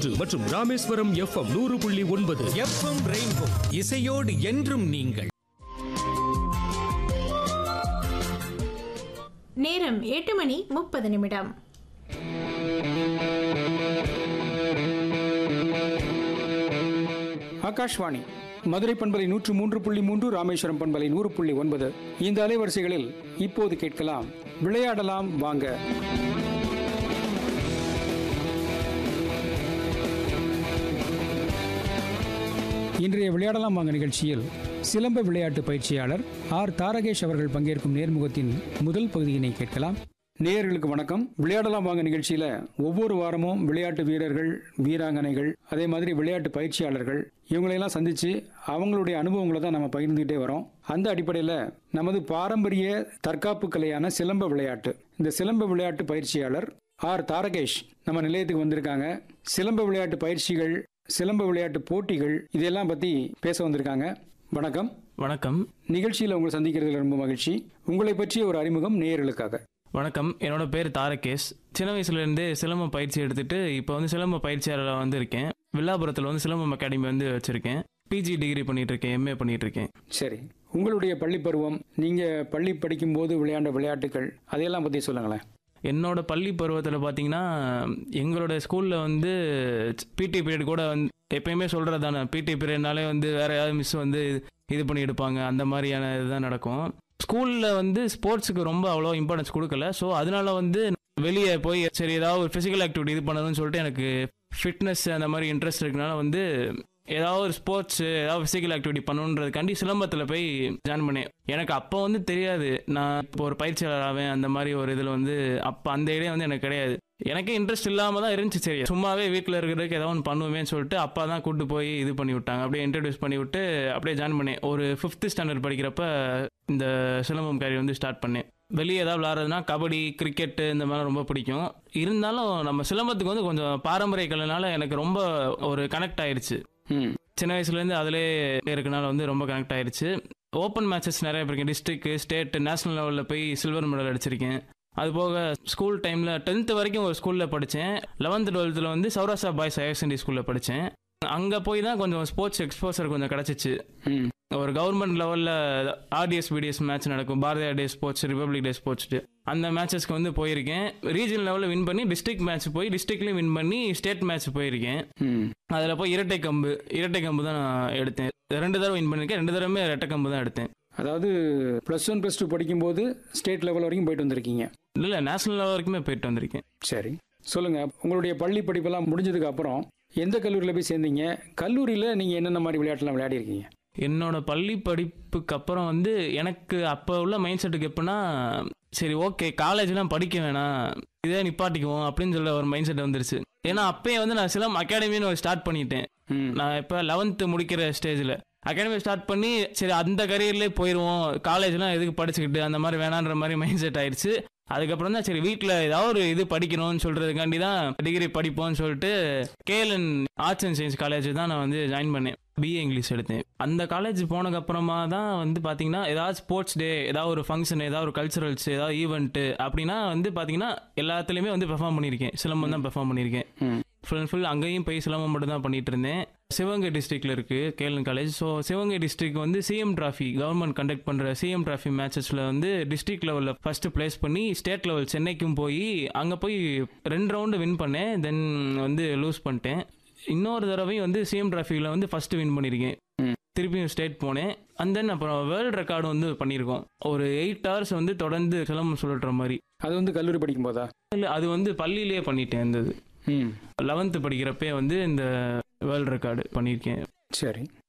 ஒன்று மற்றும் ராமேஸ்வரம் எஃப்எம் நூறு புள்ளி ஒன்பது எஃப்எம் ரெயின்போ இசையோடு என்றும் நீங்கள் நேரம் எட்டு மணி முப்பது நிமிடம் ஆகாஷ்வாணி மதுரை பண்பலை நூற்று மூன்று புள்ளி மூன்று ராமேஸ்வரம் பண்பலை நூறு புள்ளி ஒன்பது இந்த அலைவரிசைகளில் இப்போது கேட்கலாம் விளையாடலாம் வாங்க இன்றைய விளையாடலாம் வாங்க நிகழ்ச்சியில் சிலம்ப விளையாட்டு பயிற்சியாளர் ஆர் தாரகேஷ் அவர்கள் பங்கேற்கும் நேர்முகத்தின் முதல் பகுதியினை கேட்கலாம் நேயர்களுக்கு வணக்கம் விளையாடலாம் வாங்க நிகழ்ச்சியில ஒவ்வொரு வாரமும் விளையாட்டு வீரர்கள் வீராங்கனைகள் அதே மாதிரி விளையாட்டு பயிற்சியாளர்கள் இவங்களையெல்லாம் சந்திச்சு அவங்களுடைய அனுபவங்களை தான் நம்ம பகிர்ந்துகிட்டே வரோம் அந்த அடிப்படையில் நமது பாரம்பரிய தற்காப்பு கலையான சிலம்ப விளையாட்டு இந்த சிலம்ப விளையாட்டு பயிற்சியாளர் ஆர் தாரகேஷ் நம்ம நிலையத்துக்கு வந்திருக்காங்க சிலம்ப விளையாட்டு பயிற்சிகள் சிலம்ப விளையாட்டு போட்டிகள் இதெல்லாம் பத்தி பேச வந்திருக்காங்க வணக்கம் வணக்கம் நிகழ்ச்சியில் உங்களை சந்திக்கிறதுல ரொம்ப மகிழ்ச்சி உங்களை பற்றிய ஒரு அறிமுகம் நேயர்களுக்காக வணக்கம் என்னோட பேர் தாரகேஷ் சின்ன வயசுலேருந்தே சிலம்ப பயிற்சி எடுத்துட்டு இப்போ வந்து சிலம்ப பயிற்சியாளராக வந்து இருக்கேன் வில்லாபுரத்தில் வந்து சிலம்பம் அகாடமி வந்து வச்சுருக்கேன் பிஜி டிகிரி பண்ணிட்டு இருக்கேன் எம்ஏ பண்ணிட்டு இருக்கேன் சரி உங்களுடைய பள்ளி பருவம் நீங்க பள்ளி படிக்கும்போது விளையாண்ட விளையாட்டுகள் அதையெல்லாம் பத்தி சொல்லுங்களேன் என்னோட பள்ளி பருவத்தில் பார்த்தீங்கன்னா எங்களோட ஸ்கூலில் வந்து பிடி பீரியட் கூட வந்து எப்பயுமே சொல்கிறது தானே பிடி பீரியட்னாலே வந்து வேற ஏதாவது மிஸ் வந்து இது பண்ணி எடுப்பாங்க அந்த மாதிரியான இதுதான் நடக்கும் ஸ்கூலில் வந்து ஸ்போர்ட்ஸுக்கு ரொம்ப அவ்வளோ இம்பார்ட்டன்ஸ் கொடுக்கல ஸோ அதனால வந்து வெளியே போய் சரி ஏதாவது ஒரு ஃபிசிக்கல் ஆக்டிவிட்டி இது பண்ணணும்னு சொல்லிட்டு எனக்கு ஃபிட்னஸ் அந்த மாதிரி இன்ட்ரெஸ்ட் இருக்கனால வந்து ஏதாவது ஒரு ஸ்போர்ட்ஸ் ஏதாவது ஃபிசிக்கல் ஆக்டிவிட்டி பண்ணணுன்றதுக்காண்டி சிலம்பத்தில் போய் ஜாயின் பண்ணேன் எனக்கு அப்போ வந்து தெரியாது நான் இப்போ ஒரு பயிற்சியாளர் ஆவேன் அந்த மாதிரி ஒரு இதில் வந்து அப்போ அந்த ஐடியா வந்து எனக்கு கிடையாது எனக்கே இன்ட்ரெஸ்ட் இல்லாமல் தான் இருந்துச்சு சரி சும்மாவே வீட்டில் இருக்கிறதுக்கு ஏதாவது ஒன்று பண்ணுவேன்னு சொல்லிட்டு அப்பா தான் கூட்டு போய் இது பண்ணி விட்டாங்க அப்படியே இன்ட்ரடியூஸ் பண்ணி விட்டு அப்படியே ஜாயின் பண்ணேன் ஒரு ஃபிஃப்த் ஸ்டாண்டர்ட் படிக்கிறப்ப இந்த சிலம்பம் கேரி வந்து ஸ்டார்ட் பண்ணேன் வெளியே ஏதாவது விளாட்றதுனா கபடி கிரிக்கெட்டு இந்த மாதிரிலாம் ரொம்ப பிடிக்கும் இருந்தாலும் நம்ம சிலம்பத்துக்கு வந்து கொஞ்சம் பாரம்பரிய கலைனால எனக்கு ரொம்ப ஒரு கனெக்ட் ஆயிடுச்சு ம் சின்ன வயசுலேருந்து அதிலே இருக்கனால வந்து ரொம்ப கனெக்ட் ஆயிருச்சு ஓப்பன் மேட்சஸ் நிறைய போயிருக்கேன் டிஸ்ட்ரிக்ட் ஸ்டேட் நேஷனல் லெவலில் போய் சில்வர் மெடல் அடிச்சிருக்கேன் அது போக ஸ்கூல் டைமில் டென்த்து வரைக்கும் ஒரு ஸ்கூலில் படித்தேன் லெவன்த்து டுவெல்த்தில் வந்து சௌராஷ்டிரா பாய்ஸ் ஹையர் செகண்டரி ஸ்கூலில் படித்தேன் அங்கே போய் தான் கொஞ்சம் ஸ்போர்ட்ஸ் எக்ஸ்போசர் கொஞ்சம் கிடச்சிச்சு ம் ஒரு கவர்மெண்ட் லெவலில் ஆர்டிஎஸ் பிடிஎஸ் மேட்ச் நடக்கும் பாரதியா day sports republic day sports அந்த மேட்சஸ்க்கு வந்து போயிருக்கேன் ரீஜனல் லெவலில் வின் பண்ணி டிஸ்ட்ரிக்ட் மேட்ச் போய் டிஸ்ட்ரிக்ட்லேயும் வின் பண்ணி ஸ்டேட் மேட்ச் போயிருக்கேன் ம் அதில் போய் இரட்டை கம்பு இரட்டை கம்பு தான் நான் எடுத்தேன் ரெண்டு தடவை வின் பண்ணியிருக்கேன் ரெண்டு தடவை இரட்டை கம்பு தான் எடுத்தேன் அதாவது ப்ளஸ் ஒன் ப்ளஸ் டூ படிக்கும்போது ஸ்டேட் லெவல் வரைக்கும் போயிட்டு வந்திருக்கீங்க இல்லை நேஷனல் லெவல் வரைக்குமே போயிட்டு வந்திருக்கேன் சரி சொல்லுங்க உங்களுடைய பள்ளி படிப்பெல்லாம் முடிஞ்சதுக்கு அப்புறம் எந்த கல்லூரியில் போய் சேர்ந்தீங்க கல்லூரியில் நீங்கள் என்னென்ன மாதிரி விளையாட்டுலாம் விளையாடி இருக்கீங்க என்னோட பள்ளி படிப்புக்கு அப்புறம் வந்து எனக்கு அப்போ உள்ள மைண்ட் செட்டுக்கு எப்படின்னா சரி ஓகே காலேஜ்லாம் படிக்க வேணாம் இதே நிப்பாட்டிக்குவோம் அப்படின்னு சொல்ல ஒரு மைண்ட் செட் வந்துருச்சு ஏன்னா அப்பயே வந்து நான் சிலம் அகாடமின்னு ஒரு ஸ்டார்ட் பண்ணிட்டேன் ம் நான் இப்போ லெவன்த்து முடிக்கிற ஸ்டேஜில் அகாடமி ஸ்டார்ட் பண்ணி சரி அந்த கரியர்லேயே போயிடுவோம் காலேஜ்லாம் எதுக்கு படிச்சுக்கிட்டு அந்த மாதிரி வேணான்ற மாதிரி மைண்ட் செட் ஆயிடுச்சு அதுக்கப்புறம் தான் சரி வீட்டில் ஏதாவது ஒரு இது படிக்கணும்னு சொல்கிறதுக்காண்டி தான் டிகிரி படிப்போம்னு சொல்லிட்டு KLN arts and science college தான் நான் வந்து ஜாயின் பண்ணேன் பிஏ இங்கிலீஷ் எடுத்தேன் அந்த காலேஜ் போனதுக்கு அப்புறமா தான் வந்து பார்த்தீங்கன்னா ஏதாவது ஸ்போர்ட்ஸ் டே ஏதாவது ஒரு ஃபங்க்ஷன் ஏதாவது ஒரு கல்ச்சுரல்ஸ் ஏதாவது ஈவெண்ட்டு அப்படின்னா வந்து பார்த்தீங்கன்னா எல்லாத்துலேயுமே வந்து பெர்ஃபார்ம் பண்ணியிருக்கேன் சிலம்பம் தான் பெர்ஃபார்ம் பண்ணியிருக்கேன் ம் ஃபுல் அண்ட் ஃபுல் அங்கேயும் போய் சிலம்பம் மட்டும் தான் பண்ணிட்டு இருந்தேன் சிவகங்கை டிஸ்ட்ரிக்ட்ல இருக்கு கேலன் காலேஜ் ஸோ சிவகங்கை டிஸ்ட்ரிக்ட் வந்து சிஎம் டிராஃபி கவர்மெண்ட் கண்டக்ட் பண்ற சிஎம் டிராஃபி மேட்சஸ்ல வந்து டிஸ்ட்ரிக்ட் லெவலில் ஃபர்ஸ்ட் பிளேஸ் பண்ணி ஸ்டேட் லெவல் சென்னைக்கும் போய் அங்கே போய் ரெண்டு ரவுண்டு வின் பண்ணேன் தென் வந்து லூஸ் பண்ணிட்டேன் இன்னொரு தடவையும் வந்து சிஎம் டிராஃபியில் வந்து ஃபர்ஸ்ட் வின் பண்ணியிருக்கேன் ம். திருப்பியும் ஸ்டேட் போனேன் அண்ட் தென் அப்புறம் வேர்ல்டு ரெக்கார்டு வந்து பண்ணியிருக்கோம் ஒரு எயிட் ஹவர்ஸ் வந்து தொடர்ந்து சிலம்பம் சொல்ற மாதிரி அது வந்து கல்லூரி படிக்கும்போதா இல்லை அது வந்து பள்ளியிலேயே பண்ணிட்டேன் இந்த இது ம் லெவன்த்து படிக்கிறப்பே வந்து இந்த வேர்ல்டு ரெக்கார்டு பண்ணியிருக்கேன் சரி